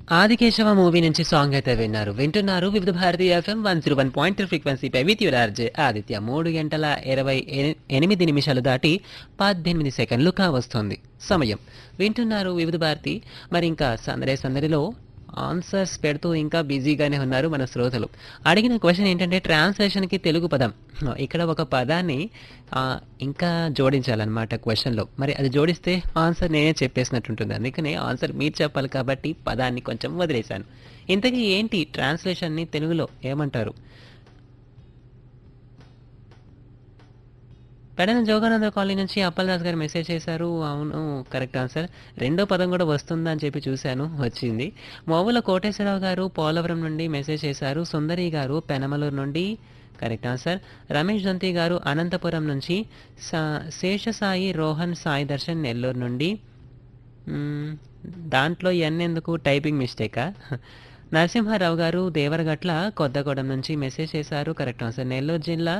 Aadikeshava movie నుంచి song అయితే విన్నారు వింటున్నారు Vividh Bharati FM one zero one point three ఫ్రీక్వెన్సీపై విత్ యువర్ ఆర్జే ఆదిత్య మూడు గంటల ఇరవై ఎని- ఎనిమిది నిమిషాలు దాటి పద్దెనిమిది సెకండ్లు కావస్తుంది సమయం వింటున్నారు వివిధ భారతి మరి ఇంకా సందడే సందడిలో ఆన్సర్స్ పెడుతూ ఇంకా బిజీగానే ఉన్నారు మన శ్రోతలు అడిగిన క్వశ్చన్ ఏంటంటే ట్రాన్స్లేషన్కి తెలుగు పదం ఇక్కడ ఒక పదాన్ని ఆ, ఇంకా జోడించాలన్నమాట క్వశ్చన్లో మరి అది జోడిస్తే ఆన్సర్ నేనే చెప్పేసినట్టుంటుంది అందుకనే ఆన్సర్ మీరు చెప్పాలి కాబట్టి పదాన్ని కొంచెం వదిలేశాను ఇంతకీ ఏంటి ట్రాన్స్లేషన్ని తెలుగులో ఏమంటారు పెడన జోగానంద కాలనీ నుంచి అప్పలదాస్ గారు మెసేజ్ చేశారు అవును కరెక్ట్ ఆన్సర్ రెండో పదం కూడా వస్తుందా అని చెప్పి చూశాను వచ్చింది మోవుల కోటేశ్వరరావు గారు పోలవరం నుండి మెసేజ్ చేశారు సుందరి గారు పెనమలూరు నుండి కరెక్ట్ ఆన్సర్ రమేష్ దంతి గారు అనంతపురం నుంచి సా- శేషసాయి రోహన్ సాయి దర్శన్ నెల్లూరు నుండి మ్మ్, దాంట్లో ఎన్ ఎందుకు టైపింగ్ మిస్టేకా నరసింహారావు గారు దేవరగట్ల కొత్తగూడెం నుంచి మెసేజ్ చేశారు కరెక్ట్ ఆన్సర్ నెల్లూరు జిల్లా